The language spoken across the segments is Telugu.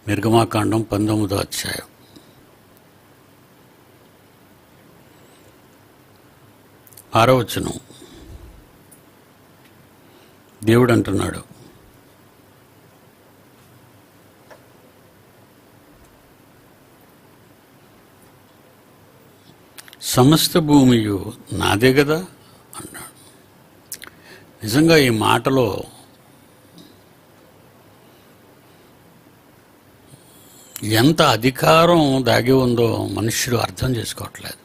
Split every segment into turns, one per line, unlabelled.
నిర్గమాకాండం పంతొమ్మిదో అధ్యాయం ఆరో వచనం దేవుడు అంటున్నాడు సమస్త భూమియు నాదే కదా అన్నాడు నిజంగా ఈ మాటలో ఎంత అధికారం దాగి ఉందో మనుష్యుడు అర్థం చేసుకోవట్లేదు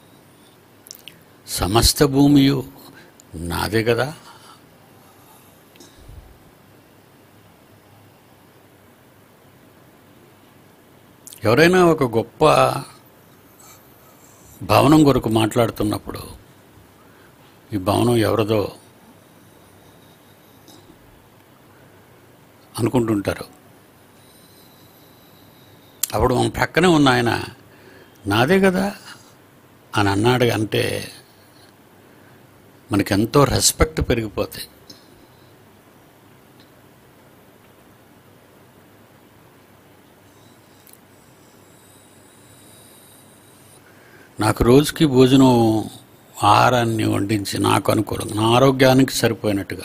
సమస్త భూమియు నాదే కదా ఎవరైనా ఒక గొప్ప భవనం కొరకు మాట్లాడుతున్నప్పుడు ఈ భవనం ఎవరిదో అనుకుంటుంటారు అప్పుడు మన ప్రక్కనే ఉన్న ఆయన నాదే కదా అని అన్నాడు అంటే మనకెంతో రెస్పెక్ట్ పెరిగిపోతాయి నాకు రోజుకి భోజనం ఆహారాన్ని వండించి నాకు అనుకూలంగా నా ఆరోగ్యానికి సరిపోయినట్టుగా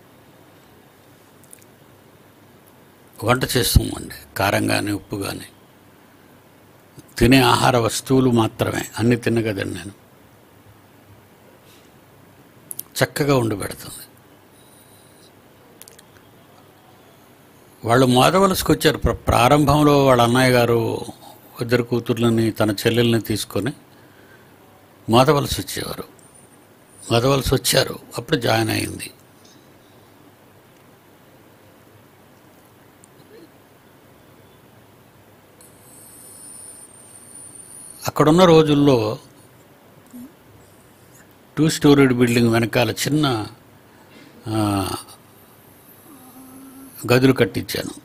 వంట చేస్తామండి కారం కానీ ఉప్పు కానీ తినే ఆహార వస్తువులు మాత్రమే అన్ని తినగదండి నేను చక్కగా ఉండి పెడుతుంది వాళ్ళు మోదవలసకు వచ్చారు ప్ర- ప్రారంభంలో వాళ్ళ అన్నయ్య గారు ఇద్దరు కూతుర్లని తన చెల్లెల్ని తీసుకొని మోదవలస వచ్చేవారు మోదవలస వచ్చారు అప్పుడు జాయిన్ అయింది అక్కడున్న రోజుల్లో టూ స్టోరీడ్ బిల్డింగ్ వెనకాల చిన్న ఆ, గదులు కట్టించాను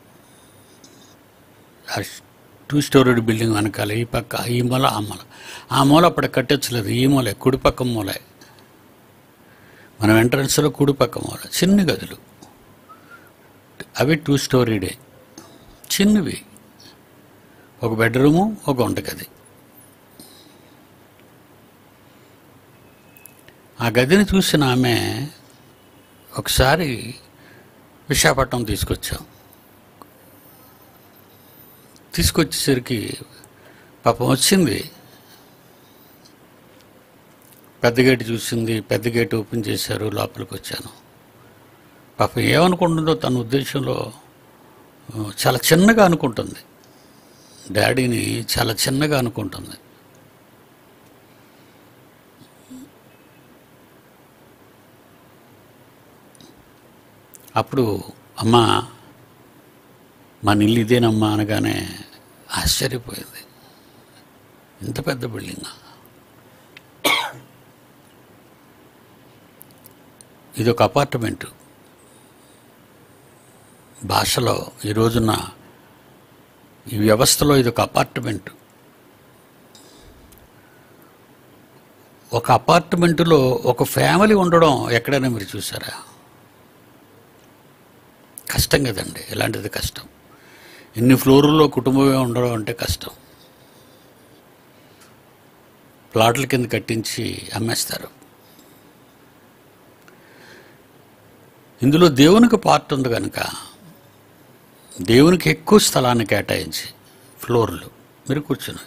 ఆ టూ స్టోరీడ్ బిల్డింగ్ వెనకాల ఈ పక్క ఈ మూల ఆ మూల ఆ మూల అప్పుడు కట్టచ్చలేదు ఈ మూలే కుడి పక్క మూలే మనం ఎంట్రన్స్లో కుడి పక్క మూల చిన్న గదులు అవి టూ స్టోరీడే చిన్నవి ఒక బెడ్రూము ఒక వంటగది ఆ గదిని చూసిన ఆమె ఒకసారి విశాఖపట్నం తీసుకొచ్చాం తీసుకొచ్చేసరికి పాపం వచ్చింది పెద్ద గేటు చూసింది పెద్ద గేటు ఓపెన్ చేశారు లోపలికి వచ్చాను పాపం ఏమనుకుంటుందో తన ఉద్దేశంలో ఆ, చాలా చిన్నగా అనుకుంటుంది డాడీని చాలా చిన్నగా అనుకుంటుంది అప్పుడు అమ్మా మన ఇల్లు ఇదేనమ్మా అనగానే ఆశ్చర్యపోయింది ఇంత పెద్ద బిల్డింగ్ ఇది ఒక అపార్ట్మెంటు భాషలో ఈ రోజున ఈ వ్యవస్థలో ఇది ఒక అపార్ట్మెంటు ఒక అపార్ట్మెంటులో ఒక ఫ్యామిలీ ఉండడం ఎక్కడైనా మీరు చూసారా కష్టం కదండి ఇలాంటిది కష్టం ఇన్ని ఫ్లోర్లో కుటుంబమే ఉండడం అంటే కష్టం ప్లాట్ల కింద కట్టించి అమ్మేస్తారు ఇందులో దేవునికి పార్ట్ ఉంది కనుక దేవునికి ఎక్కువ స్థలాన్ని కేటాయించి ఫ్లోర్లు మీరు కూర్చుని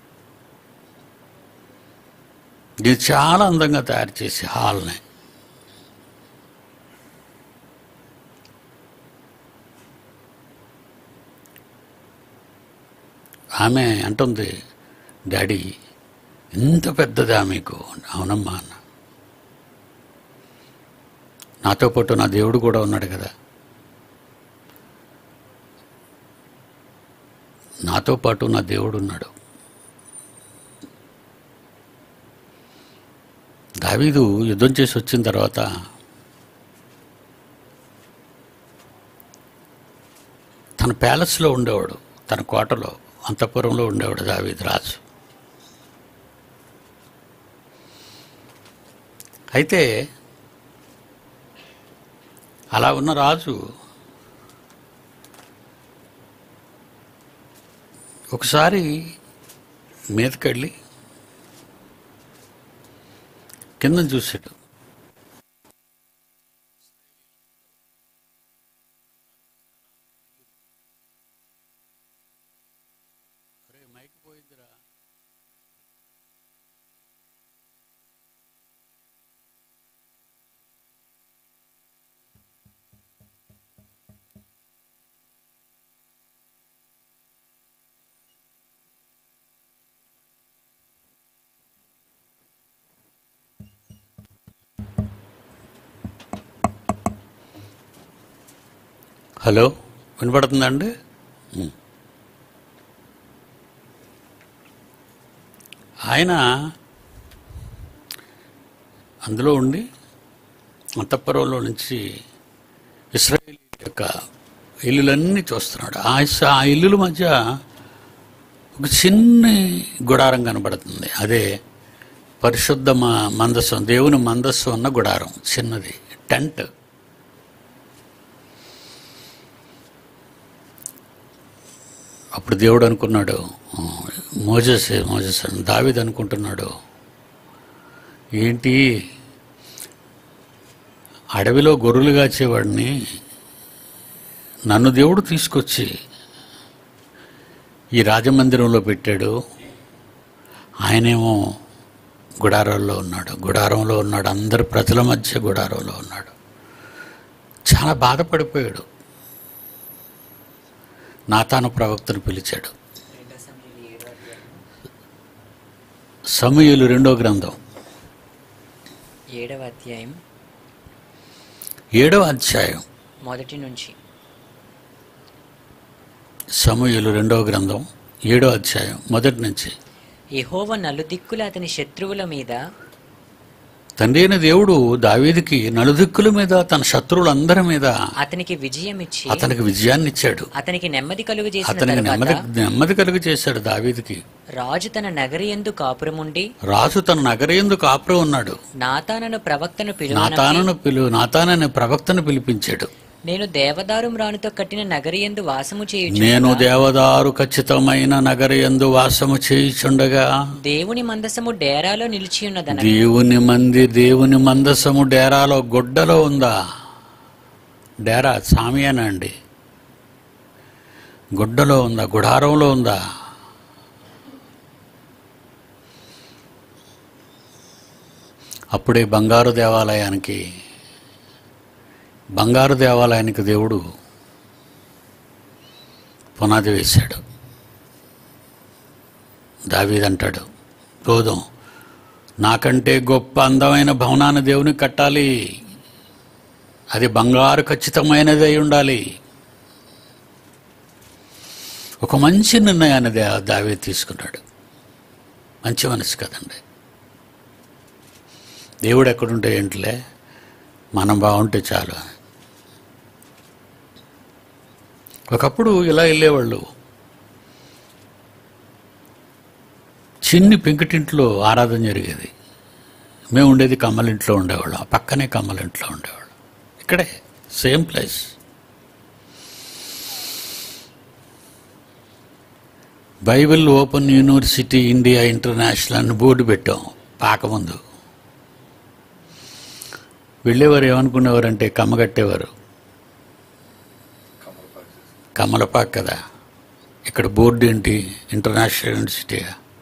ఇది చాలా అందంగా తయారు చేసి హాల్ని ఆమె అంటుంది డాడీ ఇంత పెద్దదా మీకు అవునమ్మా అన్న నాతో పాటు నా దేవుడు కూడా ఉన్నాడు కదా నాతో పాటు నా దేవుడు ఉన్నాడు దావీదు యుద్ధం చేసి వచ్చిన తర్వాత తన ప్యాలెస్లో ఉండేవాడు తన కోటలో అంతఃపురంలో ఉండేవాడు దావీదు రాజు అయితే అలా ఉన్న రాజు ఒకసారి మీదకెళ్ళి కింద చూసాడు హలో వినపడుతుందండి ఉం. ఆయన అందులో ఉండి అంతఃపురంలో నుంచి ఇస్రాయేల్ యొక్క ఇల్లులన్నీ చూస్తున్నాడు ఆ ఇస్- ఆ ఇల్లుల మధ్య ఒక చిన్న గుడారం కనబడుతుంది అదే పరిశుద్ధ మ- మందస్సం దేవుని మందస్సు ఉన్న గుడారం చిన్నది టెంట్ అప్పుడు దేవుడు అనుకున్నాడు "ఆ, మోజెస్ మోజెస్ అని దావీద్ అనుకుంటున్నాడు ఏంటి అడవిలో గొర్రెలు కాచేవాడిని నన్ను దేవుడు తీసుకొచ్చి ఈ రాజమందిరంలో పెట్టాడు ఆయనేమో గుడారంలో ఉన్నాడు గుడారంలో ఉన్నాడు అందరి ప్రజల మధ్య గుడారంలో ఉన్నాడు చాలా బాధపడిపోయాడు నాతాను ప్రవక్తను పిలిచాడు
రెండో సమయంలో ఏడో అధ్యాయం
సమయులు రెండో గ్రంథం
ఏడవ అధ్యాయం
ఏడవ అధ్యాయం
మొదటి నుంచి
సమయులు రెండవ గ్రంథం ఏడో అధ్యాయం మొదటి నుంచి
యెహోవా నలుదిక్కుల అతని శత్రువుల మీద
తండ్రి అయిన దేవుడు దావీదికి నలుదిక్కుల మీద తన శత్రువులందరి మీద
అతనికి విజయం ఇచ్చి
అతనికి విజయాన్ని ఇచ్చాడు
అతనికి నెమ్మది కలుగు చేసిన
అతనికి నెమ్మది
తర్వాత
నెమ్మది కలుగు చేశాడు దావీదికి
రాజు తన నగరి ఎందు కాపురముండి
రాజు తన నగరేందు కాపురం ఉన్నాడు
నాతానను ప్రవక్తను పిలువ
నాతానను పిలు నాతాననే ప్రవక్తను పిలిపించాడు
నేను దేవదారు మ్రానుతో కట్టిన నగరి ఎందు వాసము చేయుచు
నేను దేవదారు ఖచ్చితమైన నగరయందు వాసము చేయుచుండగా
దేవుని మందసము డేరాలో నిలిచి ఉన్నదన
దేవుని మంది దేవుని మందసము డేరాలో గుడ్డలో ఉందా డేరా సామియానా అండి గుడ్డలో ఉందా గుడారంలో ఉందా అప్పుడే బంగారు దేవాలయానికి బంగారు దేవాలయానికి దేవుడు పునాది వేశాడు దావీదంటాడు రోదం నాకంటే గొప్ప అందమైన భవనాన్ని దేవుని కట్టాలి అది బంగారు ఖచ్చితమైనది అయి ఉండాలి ఒక మంచి నిర్ణయాన్ని దా దావీ తీసుకున్నాడు మంచి మనసు కదండి దేవుడు ఎక్కడుంటే ఏంటిలే మనం బాగుంటే చాలు ఒకప్పుడు ఇలా వెళ్ళేవాళ్ళు చిన్ని పెంకుటింట్లో ఆరాధన జరిగేది మేము ఉండేది కమ్మలింట్లో ఉండేవాళ్ళం ఆ పక్కనే కమ్మలింట్లో ఉండేవాళ్ళం ఇక్కడే same place Bible open university India international అని బోర్డు పెట్టాం పాకముందు వెళ్ళేవారు ఏమనుకునేవారంటే కమ్మ కట్టేవారు కమలపాక్ కదా ఇక్కడ బోర్డు ఏంటి ఇంటర్నేషనల్ యూనివర్సిటీ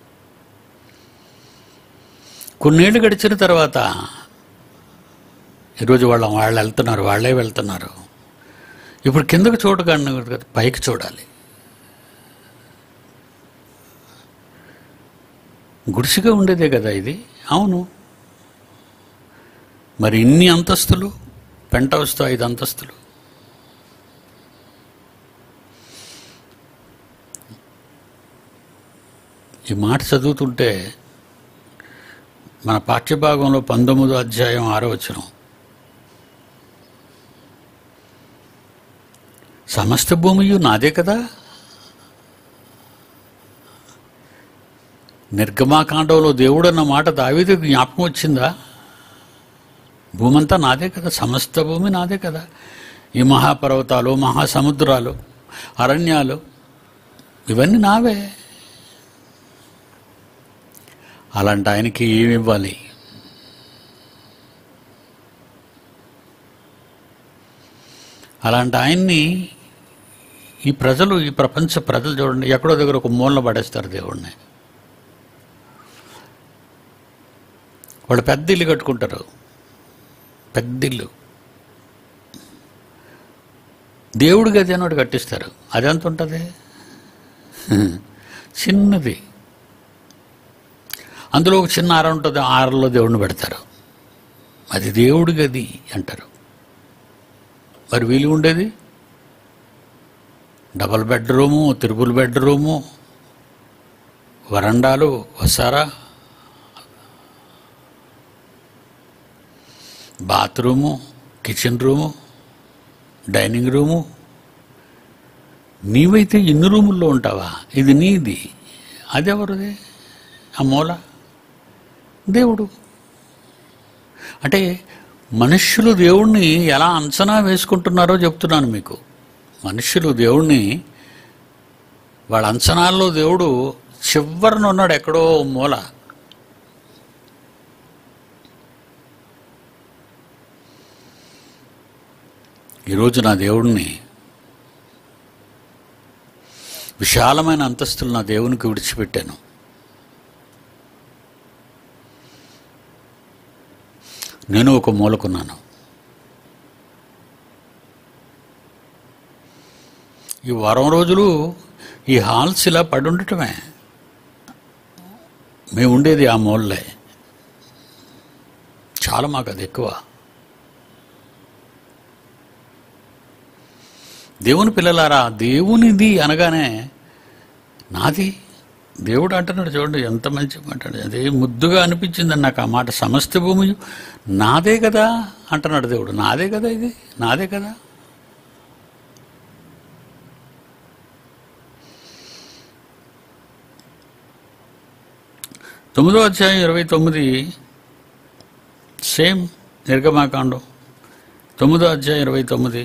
కొన్నేళ్ళు గడిచిన తర్వాత ఈరోజు వాళ్ళ వాళ్ళు వెళ్తున్నారు వాళ్ళే వెళ్తున్నారు ఇప్పుడు కిందకు చూడగానే పైకి చూడాలి గుడిసిగా ఉండేదే కదా ఇది అవును మరి ఇన్ని అంతస్తులు పెంట హౌస్తో ఐదు అంతస్తులు ఈ మాట చదువుతుంటే మన పాఠ్యభాగంలో పంతొమ్మిదో అధ్యాయం ఆరో వచనం సమస్త భూమియు నాదే కదా నిర్గమాకాండంలో దేవుడు అన్న మాట దావీదుకు జ్ఞాపకం వచ్చిందా భూమంతా నాదే కదా సమస్త భూమి నాదే కదా ఈ మహాపర్వతాలు మహాసముద్రాలు అరణ్యాలు ఇవన్నీ నావే అలాంటి ఆయనకి ఏమి ఇవ్వాలి అలాంటి ఆయన్ని ఈ ప్రజలు ఈ ప్రపంచ ప్రజలు చూడండి ఎక్కడో దగ్గర ఒక మూలన పడేస్తారు దేవుడిని వాళ్ళు పెద్ద ఇల్లు కట్టుకుంటారు పెద్ద ఇల్లు దేవుడి గది అని ఒకటి కట్టిస్తారు అదెంత ఉంటుంది చిన్నది అందులో ఒక చిన్న ఆర ఉంటుంది ఆ ఆరలో దేవుడిని పెడతారు అది దేవుడి గది అంటారు మరి వీలు ఉండేది డబల్ బెడ్రూము త్రిపుల్ బెడ్రూము వరండాలు వస్తారా bathroom kitchen room dining room నీవైతే ఇన్ని రూముల్లో ఉంటావా ఇది నీది అదెవరిది ఆ మూల దేవుడు అంటే మనుష్యులు దేవుణ్ణి ఎలా అంచనా వేసుకుంటున్నారో చెప్తున్నాను మీకు మనుష్యులు దేవుణ్ణి వాళ్ళ అంచనాల్లో దేవుడు చివరిన ఉన్నాడు ఎక్కడో మూల ఈరోజు నా దేవుడిని విశాలమైన అంతస్తులు నా దేవునికి విడిచిపెట్టాను నేను ఒక మూలకున్నాను ఈ వారం రోజులు ఈ హాల్స్ ఇలా పడి ఉండటమే మేము ఉండేది ఆ మూలలే చాలా మాకు అది ఎక్కువ దేవుని పిల్లలారా దేవునిది అనగానే నాది దేవుడు అంటున్నాడు చూడండి ఎంత మంచి మాట్లాడు అదే ముద్దుగా అనిపించింది నాకు ఆ మాట సమస్త భూమి నాదే కదా అంటున్నాడు దేవుడు నాదే కదా ఇది నాదే కదా తొమ్మిదో అధ్యాయం ఇరవై తొమ్మిది సేమ్ నిర్గమాకాండం తొమ్మిదో అధ్యాయం ఇరవై తొమ్మిది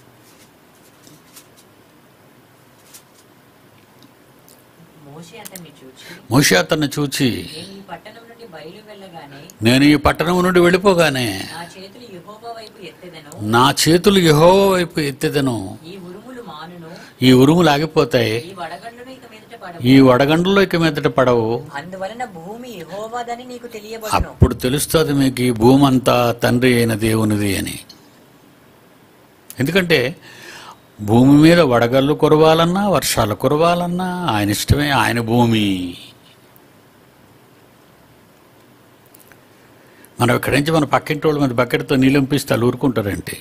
మోషే అతన్ని చూచి
మోషే అతన్ని చూచి
నేను ఈ పట్టణం నుండి బయలు వెళ్ళగానే
నేను ఈ పట్టణం నుండి వెళ్ళిపోగానే
నా చేతులు యెహోవా వైపు ఎత్తెదను
నా చేతులు యహో వైపు ఎత్తెదను
ఈ ఉరుములు మానును
ఈ ఉరుములు ఆగిపోతాయి
ఈ వడగండ్లను ఇక మీదట పడవు
ఈ వడగండ్లలో ఇక మీదట పడవు
అందువలన భూమి యెహోవాదని నీకు తెలియబడును
అప్పుడు తెలుస్తుంది మీకు ఈ భూమి అంతా తండ్రి అయిన దేవునిది అని ఎందుకంటే భూమి మీద వడగళ్ళు కురవాలన్నా వర్షాలు కురవాలన్నా ఆయన ఇష్టమే ఆయన భూమి మనం ఇక్కడి నుంచి మన పక్కింటి వాళ్ళ మీద బకెట్తో నీళ్ళు పంపిస్తే వాళ్ళు ఊరుకుంటారంటే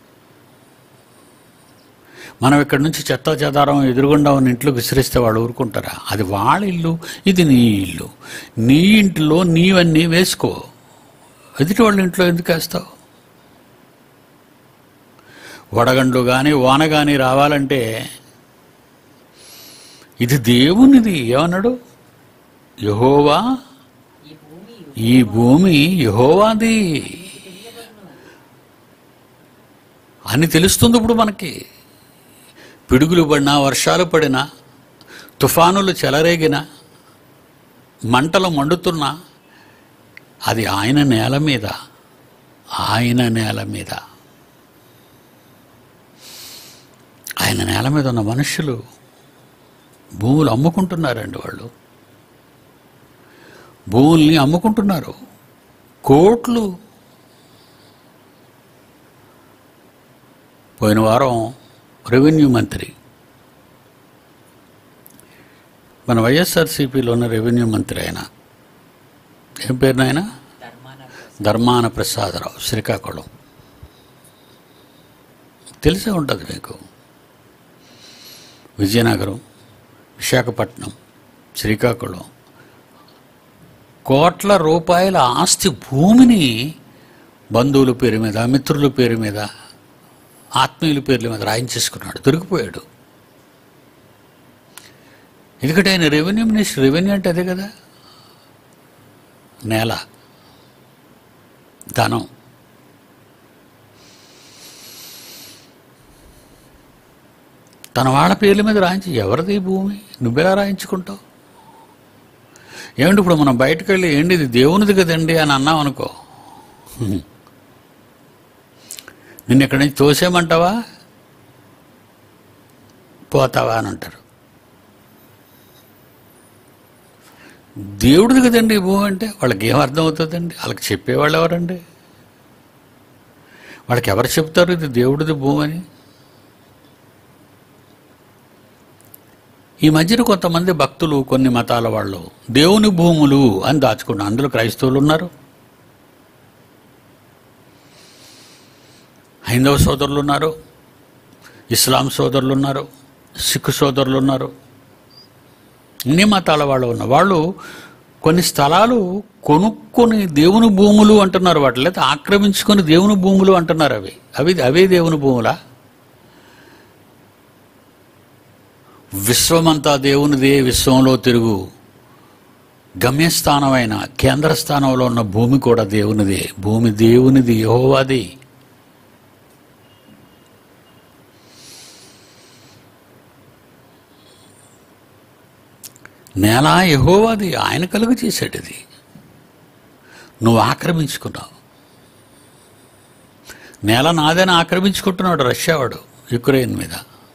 మనం ఇక్కడి నుంచి చెత్త చెదారం ఎదురుగుండా ఉన్న ఇంట్లో విసిరిస్తే వాళ్ళు ఊరుకుంటారా అది వాళ్ళ ఇల్లు ఇది నీ ఇల్లు నీ ఇంట్లో నీవన్నీ వేసుకో ఎదుటి వాళ్ళ ఇంట్లో ఎందుకు వేస్తావు వడగండ్లు కానీ వాన కానీ రావాలంటే ఇది దేవునిది ఏమన్నాడు యహోవా
ఈ భూమి
ఈ భూమి యహోవాది అని తెలుస్తుంది ఇప్పుడు మనకి పిడుగులు పడినా వర్షాలు పడినా తుఫానులు చెలరేగినా మంటలు మండుతున్నా అది ఆయన నేల మీద ఆయన నేల మీద ఆయన నేల మీద ఉన్న మనుషులు భూములు అమ్ముకుంటున్నారండి వాళ్ళు భూముల్ని అమ్ముకుంటున్నారు కోట్లు పోయిన వారం రెవెన్యూ మంత్రి మన వైఎస్ఆర్సీపీలో ఉన్న రెవెన్యూ మంత్రి ఆయన ఏం పేరు నాయన
ధర్మాన
ధర్మాన ప్రసాదరావు శ్రీకాకుళం తెలిసే ఉంటుంది మీకు విజయనగరం విశాఖపట్నం శ్రీకాకుళం కోట్ల రూపాయల ఆస్తి భూమిని బంధువుల పేరు మీద మిత్రుల పేరు మీద ఆత్మీయుల పేర్ల మీద రాయించేసుకున్నాడు దొరికిపోయాడు ఎందుకంటే ఆయన రెవెన్యూ మినిస్టర్ రెవెన్యూ అంటే అదే కదా నేల ధనం తన వాళ్ళ పేర్ల మీద రాయించి ఎవరిది ఈ భూమి నువ్వెలా రాయించుకుంటావు ఏమంటే ఇప్పుడు మనం బయటకు వెళ్ళి ఏంటి ఇది దేవునిది కదండి అని అన్నాం అనుకో హ్మ్. నిన్ను ఇక్కడి నుంచి తోసేయమంటావా పోతావా అని అంటారు దేవుడిది కదండి ఈ భూమి అంటే వాళ్ళకి ఏం అర్థం అవుతుందండి వాళ్ళకి చెప్పేవాళ్ళు ఎవరండి వాళ్ళకి ఎవరు చెప్తారు ఇది దేవుడిది భూమి అని ఈ మధ్యన కొంతమంది భక్తులు కొన్ని మతాల వాళ్ళు దేవుని భూములు అని దాచుకున్నారు అందులో క్రైస్తవులు ఉన్నారు హైందవ సోదరులు ఉన్నారు ఇస్లాం సోదరులు ఉన్నారు సిక్ సోదరులు ఉన్నారు అన్ని మతాల వాళ్ళు ఉన్నారు వాళ్ళు కొన్ని స్థలాలు కొనుక్కొని దేవుని భూములు అంటున్నారు వాటి లేదా ఆక్రమించుకొని దేవుని భూములు అంటున్నారు అవి అవి అవే దేవుని భూములా విశ్వమంతా దేవునిదే విశ్వంలో తిరుగు గమ్యస్థానమైన కేంద్ర స్థానంలో ఉన్న భూమి కూడా దేవునిదే భూమి దేవునిది యెహోవాది నేల యెహోవాది ఆయన కలుగు చేసేటిది నువ్వు ఆక్రమించుకున్నావు నేల నాదని ఆక్రమించుకుంటున్నాడు రష్యా వాడు యుక్రెయిన్ మీద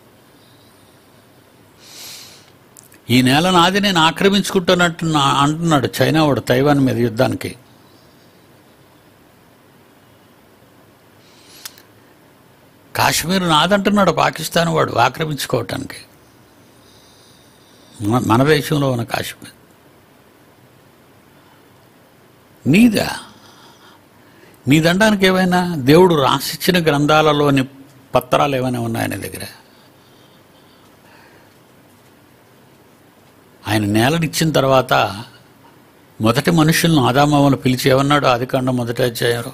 ఈ నేల నాది నేను ఆక్రమించుకుంటున్నట్టు నా- అంటున్నాడు చైనా వాడు తైవాన్ మీద యుద్ధానికి కాశ్మీర్ నాదంటున్నాడు పాకిస్తాన్ వాడు ఆక్రమించుకోవటానికి మన మన దేశంలో ఉన్న కాశ్మీర్ నీదా నీదండానికి ఏమైనా దేవుడు రాసిచ్చిన గ్రంథాలలోని పత్రాలు ఏమైనా ఉన్నాయా నీ దగ్గర ఆయన నేలనిచ్చిన తర్వాత మొదటి మనుషులను ఆదామవను పిలిచి ఏమన్నాడు ఆదికాండం మొదటి అధ్యాయంలో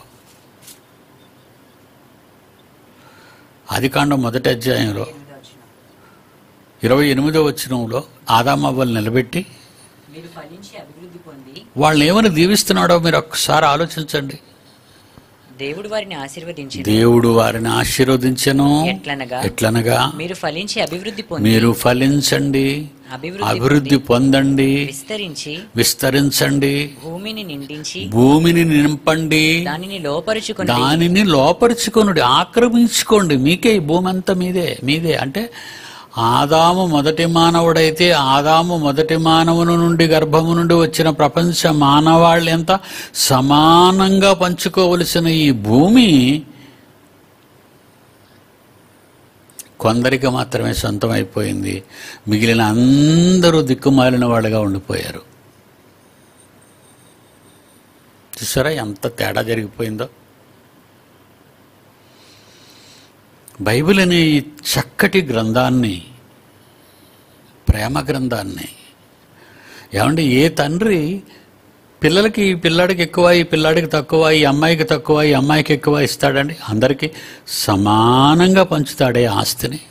ఆదికాండం మొదటి అధ్యాయంలో ఇరవై ఎనిమిదో వచ్చినంలో ఆదామవ్వలు నిలబెట్టి
మీరు ఫలించి అభివృద్ధి పొంది
వాళ్ళని ఏమని దీవిస్తున్నాడో మీరు ఒక్కసారి ఆలోచించండి
దేవుడు వారిని ఆశీర్వదించి
దేవుడు వారిని ఆశీర్వదించను
ఎట్లనగా
ఎట్లనగా
మీరు ఫలించి అభివృద్ధి పొంది
మీరు ఫలించండి
అభివృద్ధి
అభివృద్ధి పొందండి
విస్తరించి
విస్తరించండి
భూమిని నిండించి
భూమిని నింపండి
దానిని లోపరుచుకొని
దానిని లోపరుచుకొనుడి ఆక్రమించుకోండి మీకే ఈ భూమి అంతా మీదే మీదే అంటే ఆదాము మొదటి మానవుడైతే ఆదాము మొదటి మానవుని నుండి గర్భము నుండి వచ్చిన ప్రపంచ మానవాళ్ళంతా సమానంగా పంచుకోవలసిన ఈ భూమి కొందరికి మాత్రమే సొంతం అయిపోయింది మిగిలిన అందరూ దిక్కుమాలిన వాళ్ళుగా ఉండిపోయారు చూసారా ఎంత తేడా జరిగిపోయిందో బైబిల్ అనే ఈ చక్కటి గ్రంథాన్ని ప్రేమ గ్రంథాన్ని ఏమంటే ఏ తండ్రి పిల్లలకి ఈ పిల్లాడికి ఎక్కువ ఈ పిల్లాడికి తక్కువ ఈ అమ్మాయికి తక్కువ ఈ అమ్మాయికి ఎక్కువ ఇస్తాడండి అందరికీ సమానంగా పంచుతాడే ఆస్తిని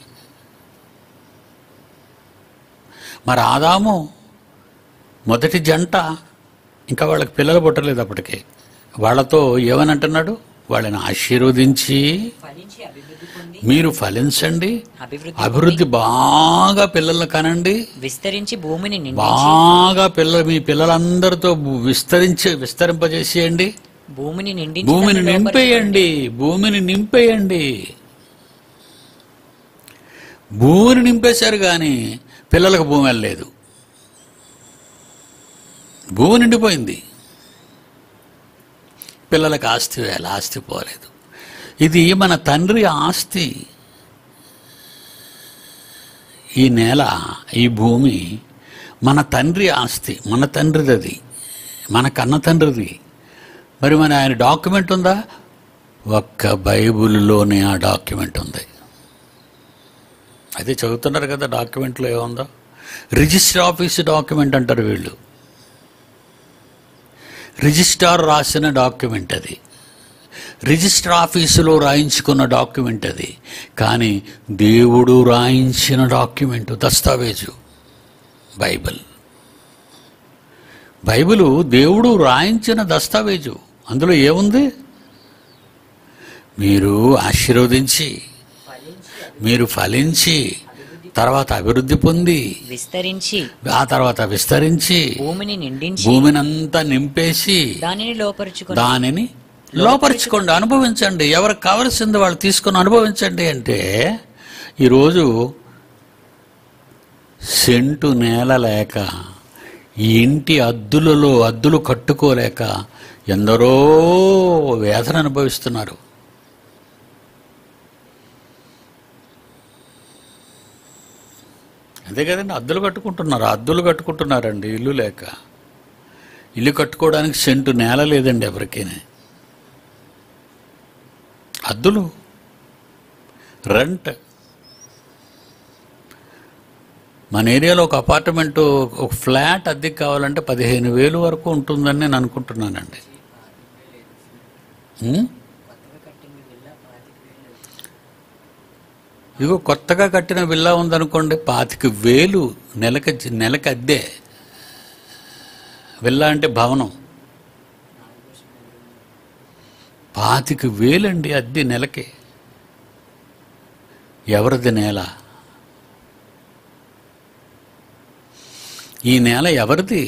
మరి ఆదాము మొదటి జంట ఇంకా వాళ్ళకి పిల్లలు పుట్టలేదు అప్పటికి వాళ్ళతో ఏమని అంటున్నాడు వాళ్ళని ఆశీర్వదించి
ఫలించి అభివృద్ధి పొంది
మీరు ఫలించండి
అభివృద్ధి
అభివృద్ధి బాగా పిల్లల్ని కనండి
విస్తరించి భూమిని నిండి
బాగా పిల్లలు మీ పిల్లలందరితో విస్తరించి విస్తరింపజేసేయండి
భూమిని నిండించి
భూమిని
దాన్ని లోపరుచుకొని
నింపేయండి భూమిని నింపేయండి భూమిని నింపేశారు కానీ పిల్లలకు భూమి వెళ్ళలేదు భూమి నిండిపోయింది పిల్లలకు ఆస్తి వేళ ఆస్తి పోలేదు ఇది మన తండ్రి ఆస్తి ఈ నేల ఈ భూమి మన తండ్రి ఆస్తి మన తండ్రిది అది మన కన్న తండ్రిది మరి మన ఆయన డాక్యుమెంట్ ఉందా ఒక్క బైబిల్లోనే ఆ డాక్యుమెంట్ ఉంది అదే చదువుతున్నారు కదా డాక్యుమెంట్లో ఏముందో రిజిస్టర్ ఆఫీస్ డాక్యుమెంట్ అంటారు వీళ్ళు రిజిస్ట్రార్ రాసిన డాక్యుమెంట్ అది రిజిస్టర్ ఆఫీసులో రాయించుకున్న డాక్యుమెంట్ అది కానీ దేవుడు రాయించిన డాక్యుమెంట్ దస్తావేజు బైబిల్ బైబిలు దేవుడు రాయించిన దస్తావేజు అందులో ఏముంది మీరు ఆశీర్వదించి
ఫలించి
మీరు ఫలించి తర్వాత అభివృద్ధి పొంది
విస్తరించి
ఆ తర్వాత విస్తరించి
భూమిని నిండించి
భూమినంతా నింపేసి
దానిని లోపరుచుకొని
దానిని లోపరుచుకోండి అనుభవించండి ఎవరికి కావలసింది వాళ్ళు తీసుకొని అనుభవించండి అంటే ఈరోజు సెంటు నేల లేక ఈ ఇంటి అద్దులలో అద్దులు కట్టుకోలేక ఎందరో వేదన అనుభవిస్తున్నారు అంతే కదండి అద్దులు కట్టుకుంటున్నారు అద్దులు కట్టుకుంటున్నారండి ఇల్లు లేక ఇల్లు కట్టుకోవడానికి సెంటు నేల లేదండి ఎవరికి అద్దులు రెంట్ మన ఏరియాలో ఒక అపార్ట్మెంట్ ఒక ఫ్లాట్ అద్దెకి కావాలంటే పదిహేను వేలు వరకు ఉంటుందని నేను అనుకుంటున్నానండి ఉం? ఇదిగో కొత్తగా కట్టిన విల్లా ఉందనుకోండి పాతిక వేలు నెలకి నెలకి అద్దె విల్లా అంటే భవనం పాతిక వేలండి అద్దె నెలకి ఎవరిది నేల ఈ నేల ఎవరిది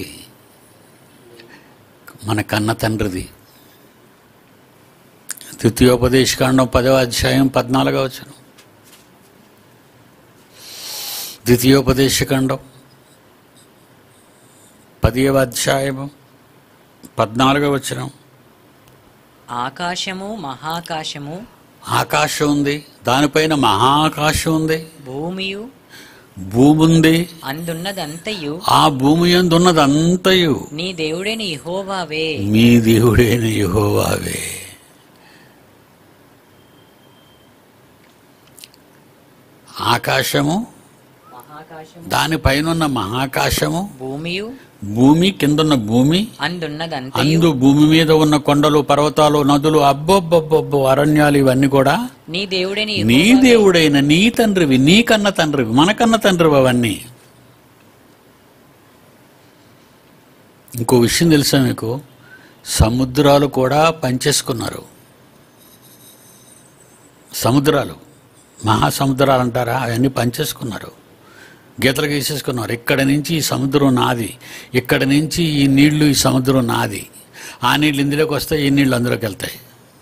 మన కన్న తండ్రిది ద్వితీయోపదేశకాండం పదవ అధ్యాయం పద్నాలుగవ వచనం ద్వితీయోపదేశకాండం పదివ అధ్యాయము పద్నాలుగవ వచనం
ఆకాశము మహాకాశము
ఆకాశం ఉంది దానిపైన మహాకాశం ఉంది
భూమియు
భూమి ఉంది
అందున్నదంతయు
ఆ భూమి ఎందున్నదంతయు
నీ దేవుడైన యెహోవావే
మీ దేవుడైన యెహోవావే ఆకాశము
మహాకాశము
దానిపైనున్న మహాకాశము
భూమియు
భూమి కిందున్న భూమి
అందున్నదంతయు
అందు భూమి మీద ఉన్న కొండలు పర్వతాలు నదులు అబ్బొబ్బొబ్బొబ్బో అరణ్యాలు ఇవన్నీ కూడా
నీ దేవుడైన
నీ
యెహోవావే.
దేవుడైన నీ తండ్రివి నీ కన్న తండ్రివి మన కన్న తండ్రివి అవన్నీ ఇంకో విషయం తెలుసా మీకు సముద్రాలు కూడా పనిచేసుకున్నారు సముద్రాలు మహాసముద్రాలు అంటారా అవన్నీ పనిచేసుకున్నారు గీతలు గీసేసుకున్నారు ఇక్కడ నుంచి ఈ సముద్రం నాది ఇక్కడ నుంచి ఈ నీళ్లు ఈ సముద్రం నాది ఆ నీళ్ళు ఇందులోకి వస్తాయి ఈ నీళ్ళు అందులోకి వెళ్తాయి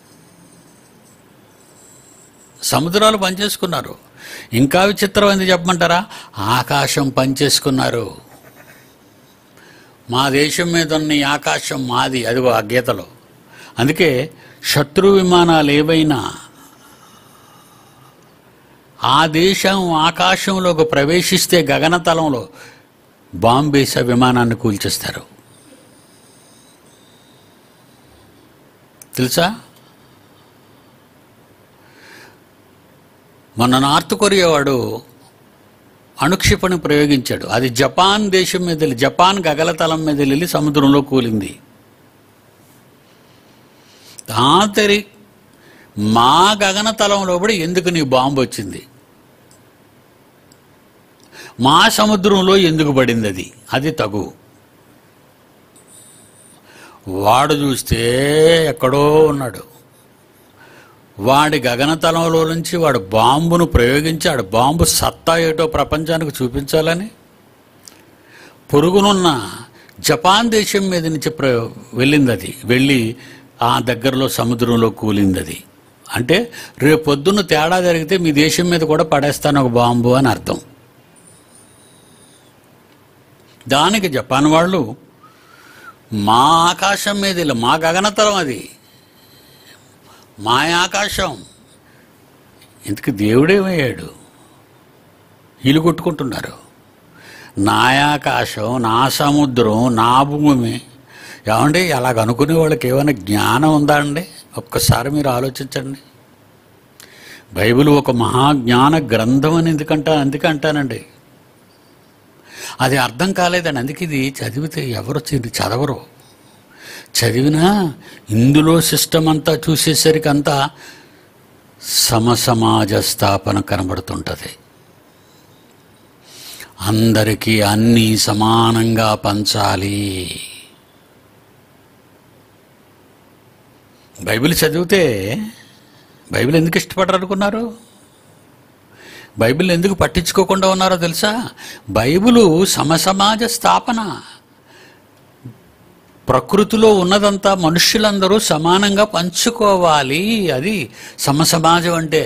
సముద్రాలు పనిచేసుకున్నారు ఇంకా విచిత్రం ఎందుకు చెప్పమంటారా ఆకాశం పనిచేసుకున్నారు మా దేశం మీద ఉన్న ఈ ఆకాశం మాది అదిగో ఆ గీతలో అందుకే శత్రు విమానాలు ఏవైనా ఆ దేశం ఆకాశంలోకి ప్రవేశిస్తే గగనతలంలో బాంబేస విమానాన్ని కూల్చేస్తారు తెలుసా మొన్న నార్త్ కొరియా వాడు అణుక్షిపణి ప్రయోగించాడు అది జపాన్ దేశం మీద వెళ్ళి జపాన్ గగలతలం మీద వెళ్ళి సముద్రంలో కూలింది దాంతరి మా గగనతలంలో కూడా ఎందుకు నీ బాంబు వచ్చింది మా సముద్రంలో ఎందుకు పడింది అది అది తగు వాడు చూస్తే ఎక్కడో ఉన్నాడు వాడి గగనతలంలో నుంచి వాడు బాంబును ప్రయోగించి ఆడు బాంబు సత్తా ఏటో ప్రపంచానికి చూపించాలని పొరుగునున్న జపాన్ దేశం మీద నుంచి ప్ర వెళ్ళింది అది వెళ్ళి ఆ దగ్గరలో సముద్రంలో కూలింది అది అంటే రేపు పొద్దున్న తేడా జరిగితే మీ దేశం మీద కూడా పడేస్తాను ఒక బాంబు అని అర్థం దానికి జపాన్ వాళ్ళు మా ఆకాశం మీద ఇలా మా గగనతలం అది మా ఆకాశం ఇంతకు దేవుడేమయ్యాడు వీళ్ళు కొట్టుకుంటున్నారు నా ఆకాశం నా సముద్రం నా భూమి ఏమండి అలాగ అనుకునే వాళ్ళకి ఏమైనా జ్ఞానం ఉందా అండి ఒక్కసారి మీరు ఆలోచించండి బైబిల్ ఒక మహాజ్ఞాన గ్రంథం అని ఎందుకంటా అందుకంటానండి అది అర్థం కాలేదండి అందుకే ఇది చదివితే ఎవరు చ- చదవరు చదివినా ఇందులో సిస్టమ్ అంతా చూసేసరికి అంతా సమసమాజ స్థాపన కనబడుతుంటుంది అందరికీ అన్నీ సమానంగా పంచాలి బైబిల్ చదివితే బైబిల్ ఎందుకు ఇష్టపడరు అనుకున్నారు బైబిల్ ఎందుకు పట్టించుకోకుండా ఉన్నారో తెలుసా బైబిలు సమసమాజ స్థాపన ప్రకృతిలో ఉన్నదంతా మనుష్యులందరూ సమానంగా పంచుకోవాలి అది సమసమాజం అంటే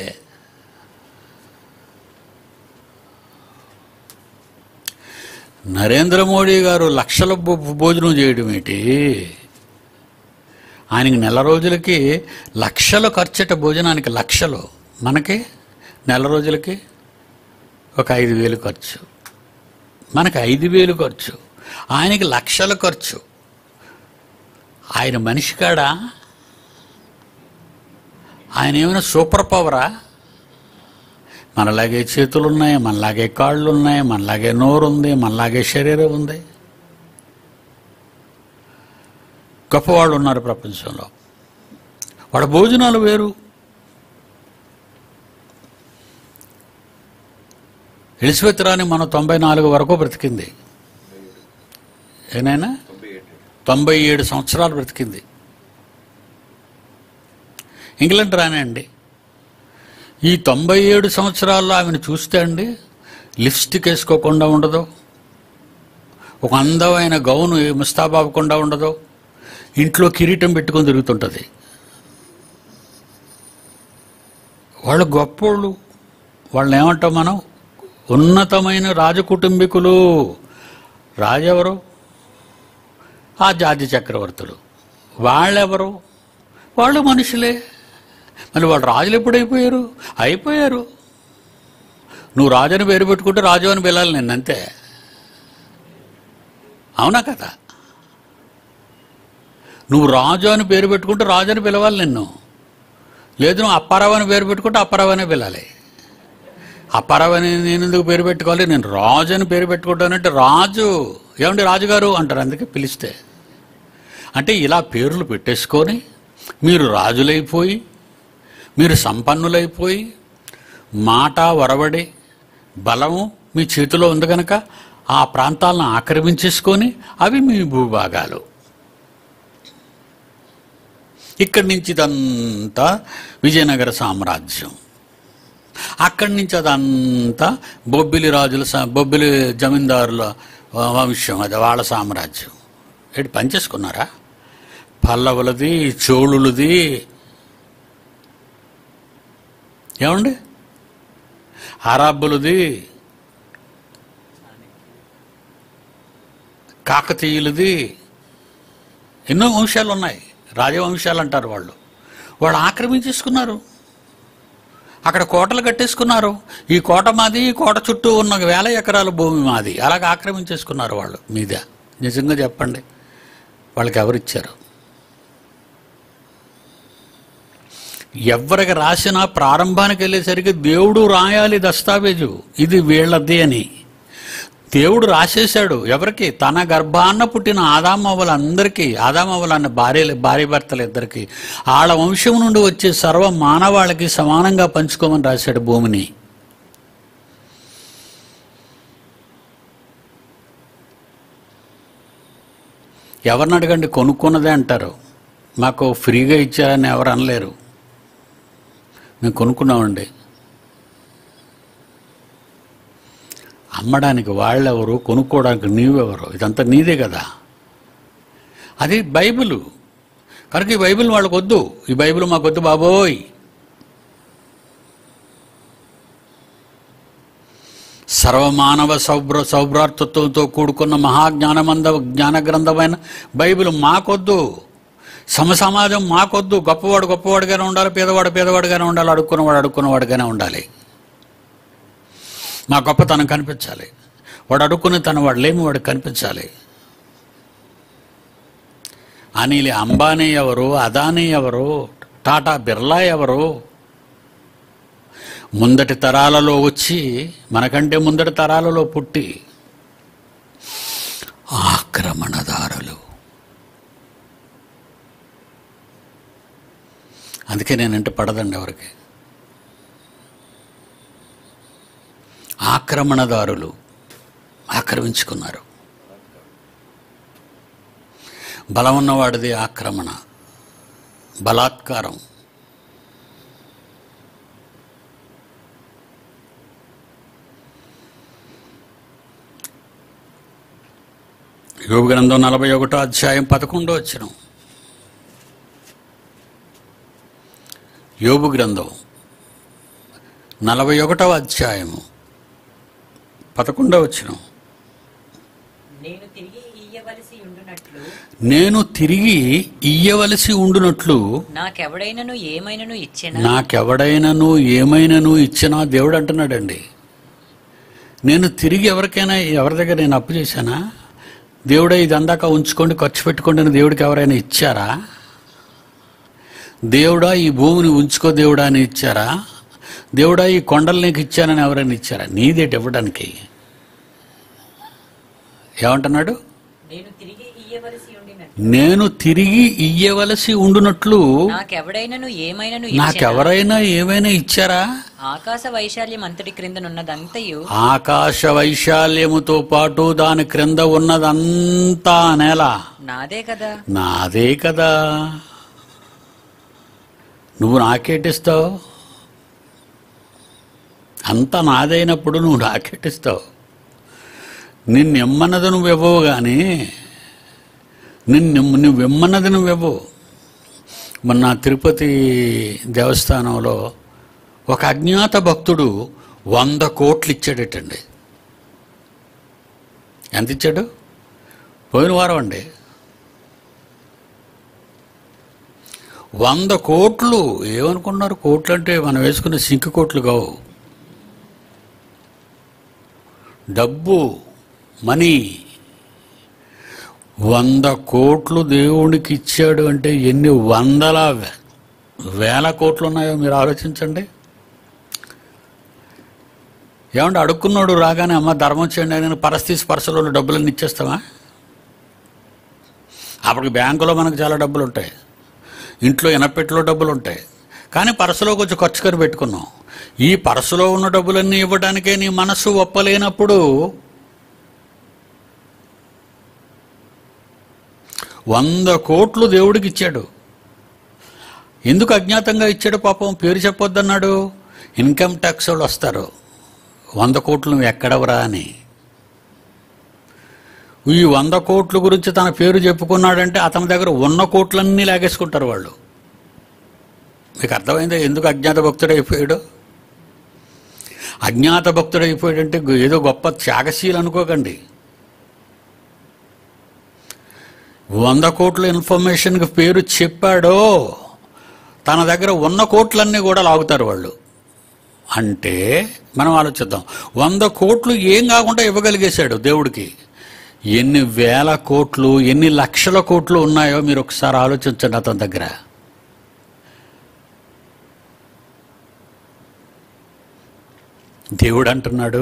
నరేంద్ర మోడీ గారు లక్షల భో- భోజనం చేయడం ఏంటి ఆయనకి నెల రోజులకి లక్షలు ఖర్చట భోజనానికి లక్షలు మనకి నెల రోజులకి ఒక ఐదు వేలు ఖర్చు మనకి ఐదు వేలు ఖర్చు ఆయనకి లక్షల ఖర్చు ఆయన మనిషి కాడా ఆయన ఏమైనా సూపర్ పవరా మనలాగే చేతులు ఉన్నాయి మనలాగే కాళ్ళు ఉన్నాయి మనలాగే నోరు ఉంది మనలాగే శరీరం ఉంది గొప్పవాళ్ళు ఉన్నారు ప్రపంచంలో వాళ్ళ భోజనాలు వేరు ఎలిజబెత్ రాణి మన తొంభై నాలుగు వరకు బ్రతికింది ఏనైనా తొంభై ఏడు సంవత్సరాలు బ్రతికింది ఇంగ్లాండ్ రానే అండి ఈ తొంభై ఏడు సంవత్సరాల్లో ఆమెను చూస్తే అండి లిప్స్టిక్ వేసుకోకుండా ఉండదు ఒక అందమైన గౌను ముస్తాబాబకుండా ఉండదు ఇంట్లో కిరీటం పెట్టుకొని తిరుగుతుంటుంది వాళ్ళు గొప్పోళ్ళు వాళ్ళని ఏమంటాం మనం ఉన్నతమైన రాజకుటుంబీకులు రాజెవరు ఆ జాతి చక్రవర్తులు వాళ్ళెవరు వాళ్ళు మనుషులే మరి వాళ్ళు రాజులు ఎప్పుడు అయిపోయారు అయిపోయారు నువ్వు రాజు అని పేరు పెట్టుకుంటే రాజు అని పిలాలి నిన్ను అంతే అవునా కదా నువ్వు రాజు అని పేరు పెట్టుకుంటే రాజు అని పిలవాలి నిన్ను లేదు నువ్వు అప్పారావు అని పేరు పెట్టుకుంటే అప్పారావు అనే పిలాలి అప్పారావు అని నేను ఎందుకు పేరు పెట్టుకోవాలి నేను రాజు అని పేరు పెట్టుకుంటానంటే రాజు ఏమండి రాజుగారు అంటారు అందుకే పిలిస్తే అంటే ఇలా పేర్లు పెట్టేసుకొని మీరు రాజులైపోయి మీరు సంపన్నులైపోయి మాట వరబడి బలము మీ చేతిలో ఉంది కనుక ఆ ప్రాంతాలను ఆక్రమించేసుకొని అవి మీ భూభాగాలు ఇక్కడి నుంచి ఇదంతా విజయనగర సామ్రాజ్యం అక్కడి నుంచి అదంతా బొబ్బిలి రాజుల సా- బొబ్బిలి జమీందారుల వంశం అది వాళ్ళ సామ్రాజ్యం ఏంటి పనిచేసుకున్నారా పల్లవులది చోళులది ఏమండి అరాబ్బులది కాకతీయులది ఎన్నో వంశాలు ఉన్నాయి రాజవంశాలు అంటారు వాళ్ళు వాళ్ళు ఆక్రమించేసుకున్నారు అక్కడ కోటలు కట్టేసుకున్నారు ఈ కోట మాది ఈ కోట చుట్టూ ఉన్న వేల ఎకరాల భూమి మాది అలాగ ఆక్రమించేసుకున్నారు వాళ్ళు మీద నిజంగా చెప్పండి వాళ్ళకి ఎవరిచ్చారు ఎవరికి రాసినా ప్రారంభానికి వెళ్ళేసరికి దేవుడు రాయాలి దస్తావేజు ఇది వీళ్ళది అని దేవుడు రాసేశాడు ఎవరికి తన గర్భాన్న పుట్టిన ఆదామవ్వలందరికీ ఆదామవ్వలన్న భార్య భార్య భర్తలు ఇద్దరికి వాళ్ళ వంశం నుండి వచ్చే సర్వ మానవాళికి సమానంగా పంచుకోమని రాశాడు భూమిని ఎవరిని అడగండి కొనుక్కున్నదే అంటారు మాకు ఫ్రీగా ఇచ్చారని ఎవరు అనలేరు మేము కొనుక్కున్నామండి అమ్మడానికి వాళ్ళెవరు కొనుక్కోవడానికి నీవెవరు ఇదంతా నీదే కదా అది బైబిల్ కనుక ఈ బైబిల్ వాళ్ళకి వద్దు ఈ బైబిల్ మాకు వద్దు బాబోయ్ సర్వమానవ సౌభ్ర సౌభ్రాతృత్వంతో కూడుకున్న మహాజ్ఞానమంద జ్ఞాన గ్రంథమైన బైబిల్ మాకొద్దు సమసమాజం మాకొద్దు గొప్పవాడు గొప్పవాడుగానే ఉండాలి పేదవాడు పేదవాడుగానే ఉండాలి అడుక్కున్నవాడు అడుక్కున్నవాడుగానే ఉండాలి మా గొప్పతనం కనిపించాలి వాడు అడుక్కునే తన వాడు లేమి వాడు కనిపించాలి అనిల్ అంబానీ ఎవరు అదానీ ఎవరు టాటా బిర్లా ఎవరు ముందటి తరాలలో వచ్చి మనకంటే ముందటి తరాలలో పుట్టి ఆక్రమణదారులు అందుకే నేనంటే పడదండి ఎవరికి ఆక్రమణదారులు ఆక్రమించుకున్నారు బలం ఉన్నవాడిది ఆక్రమణ బలాత్కారం యోగ గ్రంథం నలభై ఒకటో అధ్యాయం పదకొండో వచ్చిన యోగు గ్రంథం నలభై ఒకటవ అధ్యాయము పదకొండవ వచ్చిన
నేను తిరిగి ఇయ్యవలసి ఉండునట్లు
నేను తిరిగి ఇయ్యవలసి ఉండునట్లు
నాకెవడైనను ఏమైనను ఇచ్చిన
నాకెవడైనను ఏమైనను ఇచ్చినా దేవుడు అంటున్నాడండి నేను తిరిగి ఎవరికైనా ఎవరి దగ్గర నేను అప్పు చేశానా దేవుడే ఇది అందాక ఉంచుకోండి ఖర్చు పెట్టుకోండి అని దేవుడికి ఎవరైనా ఇచ్చారా దేవుడా ఈ భూమిని ఉంచుకో దేవుడా అని ఇచ్చారా దేవుడా ఈ కొండలు నీకు ఇచ్చానని ఎవరైనా ఇచ్చారా నీదేటి ఇవ్వడానికి ఏమంటున్నాడు
నేను తిరిగి ఇయ్యవలసి ఉండినట్లు
నేను తిరిగి ఇయ్యవలసి ఉండునట్లు
నాకెవడైనను ఏమైనను ఇచ్చిన
నాకెవరైనా ఏమైనా ఇచ్చారా
ఆకాశ వైశాల్యం అంతటి క్రిందనున్నదంతయు
ఆకాశ వైశాల్యముతో పాటు దాని క్రింద ఉన్నదంతా నేల
నాదే కదా
నాదే కదా నువ్వు నాకేటిస్తావు అంతా నాదైనప్పుడు నువ్వు నాకేటిస్తావు నిన్ను ఇమ్మన్నది నువ్వు ఇవ్వవు కానీ నిన్ను నువ్వు ఇమ్మన్నది నువ్వు ఇవ్వవు మొన్న తిరుపతి దేవస్థానంలో ఒక అజ్ఞాత భక్తుడు వంద కోట్లు ఇచ్చాడటండి ఎంత ఇచ్చాడు పోయిన వారం అండి వంద కోట్లు ఏమనుకున్నారు కోట్లు అంటే మనం వేసుకునే సింక్ కోట్లు కావు డబ్బు మనీ వంద కోట్లు దేవునికి ఇచ్చాడు అంటే ఎన్ని వందల వే- వేల కోట్లు ఉన్నాయో మీరు ఆలోచించండి ఏమంటే అడుక్కున్నాడు రాగానే అమ్మ ధర్మం చేయండి నేను పరిస్థితి స్పర్శలో డబ్బులన్నీ ఇచ్చేస్తావా అప్పటికి బ్యాంకులో మనకు చాలా డబ్బులు ఉంటాయి ఇంట్లో ఎనపెట్టులో డబ్బులు ఉంటాయి కానీ పరసలో కొంచెం ఖర్చుకొని పెట్టుకున్నాం ఈ పరసలో ఉన్న డబ్బులన్నీ ఇవ్వడానికే నీ మనస్సు ఒప్పలేనప్పుడు వంద కోట్లు దేవుడికి ఇచ్చాడు ఎందుకు అజ్ఞాతంగా ఇచ్చాడు పాపం పేరు చెప్పొద్దన్నాడు ఇన్కమ్ ట్యాక్స్ వాళ్ళు వస్తారు వంద కోట్లు నువ్వు ఎక్కడవరా అని ఈ వంద కోట్ల గురించి తన పేరు చెప్పుకున్నాడంటే అతని దగ్గర ఉన్న కోట్లన్నీ లాగేసుకుంటారు వాళ్ళు మీకు అర్థమైందా ఎందుకు అజ్ఞాత భక్తుడైపోయాడు అజ్ఞాత భక్తుడైపోయాడంటే ఏదో గొప్ప త్యాగశీలు అనుకోకండి వంద కోట్ల ఇన్ఫర్మేషన్కి పేరు చెప్పాడో తన దగ్గర ఉన్న కోట్లన్నీ కూడా లాగుతారు వాళ్ళు అంటే మనం ఆలోచిద్దాం వంద కోట్లు ఏం కాకుండా ఇవ్వగలిగేశాడు దేవుడికి ఎన్ని వేల కోట్లు ఎన్ని లక్షల కోట్లు ఉన్నాయో మీరు ఒకసారి ఆలోచించండి అతని దగ్గర దేవుడు అంటున్నాడు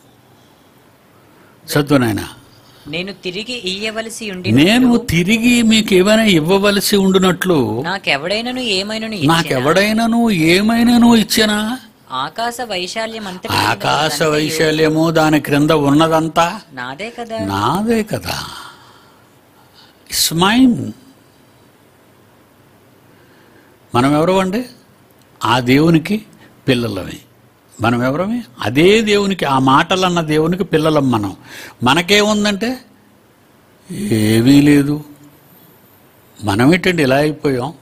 చదువు నాయనా
నేను తిరిగి ఇయ్యవలసి ఉండి
నేను తిరిగి మీకు ఏమైనా ఇవ్వవలసి ఉండునట్లు
నాకెవడైనను ఏమైనను
నాకెవడైనాను ఏమైనాను ఇచ్చినా
ఆకాశ వైశాల్యం అంతటి
ఆకాశ వైశాల్యము దాని క్రింద ఉన్నదంతా
నాదే కదా
నాదే కదా ఇట్స్ మైన్ మనం ఎవరు అండి ఆ దేవునికి పిల్లలమే మనం ఎవరమే అదే దేవునికి ఆ మాటలు అన్న దేవునికి పిల్లలం మనం మనకేముందంటే ఏమీ లేదు మనమేంటండి ఇలా అయిపోయాం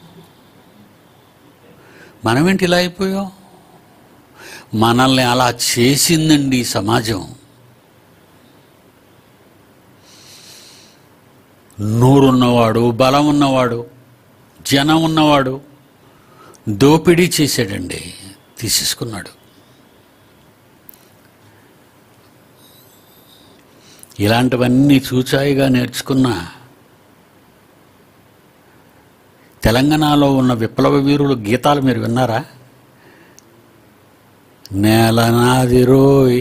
మనమేంటి ఇలా అయిపోయాం మనల్ని అలా చేసిందండి ఈ సమాజం నోరున్నవాడు బలం ఉన్నవాడు జనం ఉన్నవాడు దోపిడీ చేశాడండి తీసేసుకున్నాడు ఇలాంటివన్నీ చూచాయిగా నేర్చుకున్న తెలంగాణలో ఉన్న విప్లవ వీరులు గీతాలు మీరు విన్నారా నేల నాది రోయ్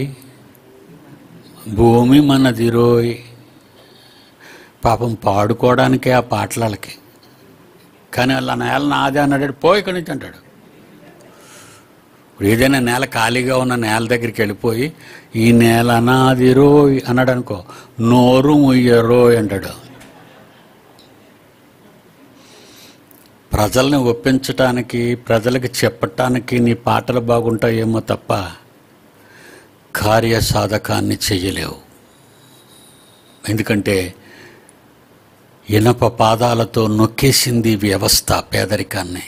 భూమి మనది రోయ్ పాపం పాడుకోవడానికే ఆ పాటలకి కానీ వాళ్ళ నేల నాదే అన్నాడు పోయి ఇక్కడి నుంచి అంటాడు ఇప్పుడు ఏదైనా నేల ఖాళీగా ఉన్న నేల దగ్గరికి వెళ్ళిపోయి ఈ నేల నాది రోయ్ అన్నాడు అనుకో నోరు ముయ్య రోయ్ అంటాడు ప్రజల్ని ఒప్పించటానికి ప్రజలకి చెప్పటానికి నీ పాటలు బాగుంటాయేమో తప్ప కార్యసాధకాన్ని చెయ్యలేవు ఎందుకంటే ఇనప పాదాలతో నొక్కేసింది వ్యవస్థ పేదరికాన్ని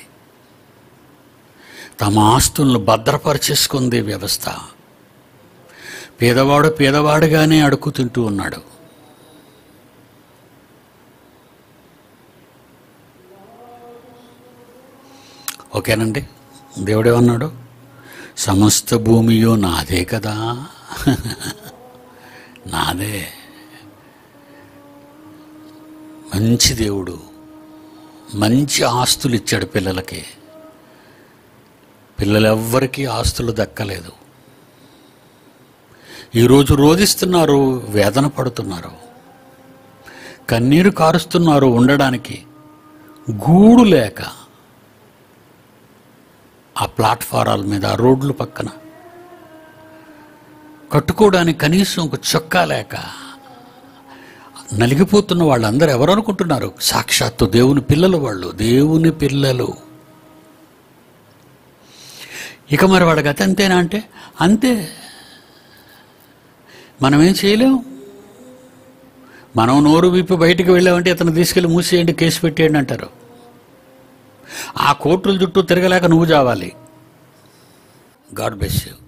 తమ ఆస్తులను భద్రపరిచేసుకుంది వ్యవస్థ పేదవాడు పేదవాడుగానే అడుగు తింటూ ఉన్నాడు ఓకేనండి దేవుడేమన్నాడు సమస్త భూమియో నాదే కదా నాదే మంచి దేవుడు మంచి ఆస్తులు ఇచ్చాడు పిల్లలకి పిల్లలెవ్వరికీ ఆస్తులు దక్కలేదు ఈరోజు రోధిస్తున్నారు వేదన పడుతున్నారు కన్నీరు కారుస్తున్నారు ఉండడానికి గూడు లేక ఆ ప్లాట్ఫారాల మీద ఆ రోడ్ల పక్కన కట్టుకోవడానికి కనీసం ఒక చొక్కా లేక నలిగిపోతున్న వాళ్ళందరూ ఎవరు అనుకుంటున్నారు సాక్షాత్తు దేవుని పిల్లలు వాళ్ళు దేవుని పిల్లలు ఇక మరి వాడి గత అంతేనా అంటే అంతే మనం ఏం చేయలేం మనం నోరు విప్పి బయటికి వెళ్ళామంటే ఇతను తీసుకెళ్ళి మూసేయండి కేసు పెట్టేయండి అంటారు ఆ కోర్టుల చుట్టూ తిరగలేక నువ్వు చావాలి గాడ్ బెస్ యూ